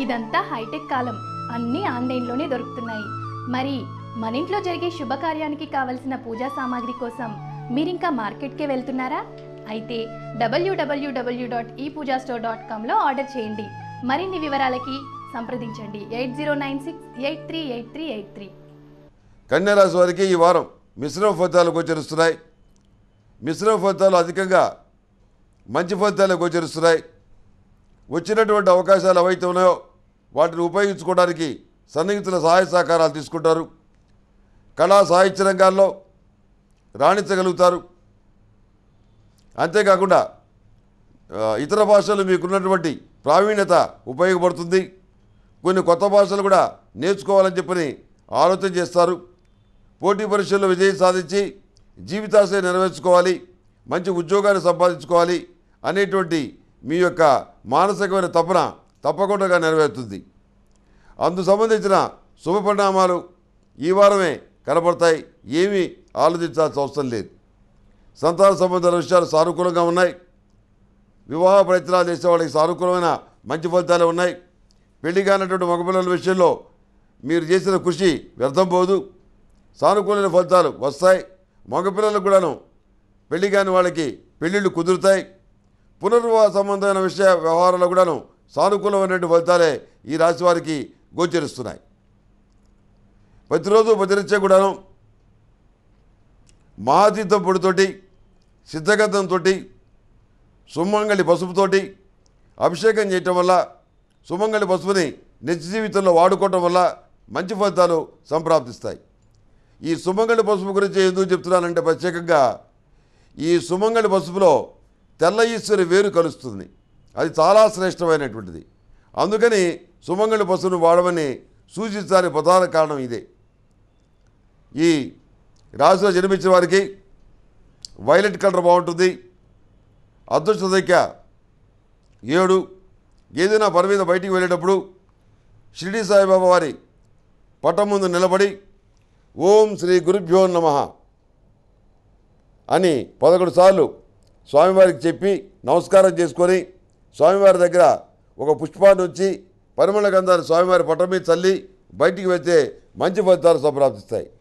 ఇదంతా హైటెక్ కాలం అన్నీ ఆన్లైన్లోనే దొరుకుతున్నాయి మరి మన ఇంట్లో జరిగే శుభకార్యానికి కావలసిన పూజా సామాగ్రి కోసం మీరింకా మార్కెట్కే వెళ్తున్నారా అయితే W W W dot E Pooja store dot కామ్లో ఆర్డర్ చేయండి మరిన్ని వివరాలకి సంప్రదించండి eight zero nine six eight three eight three eight three కన్యారాశి వారికి ఈ వారం మిశ్రమ ఫలితాలు గోచరిస్తున్నాయి మిశ్రమ ఫలితాలు అధికంగా మంచి ఫలితాలు గోచరిస్తున్నాయి వచ్చినటువంటి అవకాశాలు ఏవైతే ఉన్నాయో వాటిని ఉపయోగించుకోవడానికి సన్నిహితుల సహాయ సహకారాలు తీసుకుంటారు కళా సాహిత్య రంగాల్లో రాణించగలుగుతారు అంతేకాకుండా ఆ, ఇతర భాషలు మీకున్నటువంటి ప్రావీణ్యత ఉపయోగపడుతుంది కొన్ని కొత్త భాషలు కూడా నేర్చుకోవాలని చెప్పని ఆలోచన చేస్తారు పోటీ పరీక్షల్లో విజయం సాధించి జీవితాశయం నెరవేర్చుకోవాలి మంచి ఉద్యోగాన్ని సంపాదించుకోవాలి అనేటువంటి మీ యొక్క మానసికమైన తపన తప్పకుండా నెరవేరుతుంది అందు సంబంధించిన శుభ పరిణామాలు ఈ వారమే కనబడతాయి ఏమీ ఆలోచించాల్సిన అవసరం లేదు సంతాన సంబంధాల విషయాలు సానుకూలంగా ఉన్నాయి వివాహ ప్రయత్నాలు చేసే వాళ్ళకి సానుకూలమైన మంచి ఫలితాలు ఉన్నాయి పెళ్లి కానటువంటి మగపిల్లల విషయంలో మీరు చేసిన కృషి వ్యర్థం పోదు సానుకూలమైన ఫలితాలు వస్తాయి మగపిల్లలకు కూడాను పెళ్లి కాని వాళ్ళకి పెళ్ళిళ్ళు కుదురుతాయి పునర్వివాహ సంబంధమైన విషయ వ్యవహారాల్లో కూడాను సానుకూలమైనటువంటి ఫలితాలే ఈ రాశి వారికి గోచరిస్తున్నాయి ప్రతిరోజు ప్రతినిత్యం కూడాను మహాతీర్థం పొడితోటి సిద్ధగంధంతో సుమంగళి పసుపుతోటి అభిషేకం చేయటం వల్ల సుమంగళి పసుపుని నిత్య జీవితంలో వాడుకోవటం వల్ల మంచి ఫలితాలు సంప్రాప్తిస్తాయి ఈ సుమంగళి పసుపు గురించి ఎందుకు చెప్తున్నానంటే ప్రత్యేకంగా ఈ సుమంగళి పసుపులో తెల్ల ఈశ్వరి వేరు కలుస్తుంది అది చాలా శ్రేష్టమైనటువంటిది అందుకని సుమంగళి పసుపును వాడమని సూచించడానికి ప్రధాన కారణం ఇదే ఈ రాశిలో జన్మించిన వారికి వైలెట్ కలర్ బాగుంటుంది అదృష్ట సంఖ్య ఏడు ఏదైనా పని మీద బయటికి వెళ్ళేటప్పుడు షిరిడి సాయిబాబా వారి పటం ముందు నిలబడి ఓం శ్రీ గురుభ్యో నమ అని పదకొండు సార్లు స్వామివారికి చెప్పి నమస్కారం చేసుకొని స్వామివారి దగ్గర ఒక పుష్పాన్ని ఉంచి పరిమళ గంధాన్ని స్వామివారి పటం మీద చల్లి బయటికి వెళ్తే మంచి ఫలితాలు సంప్రాప్తిస్తాయి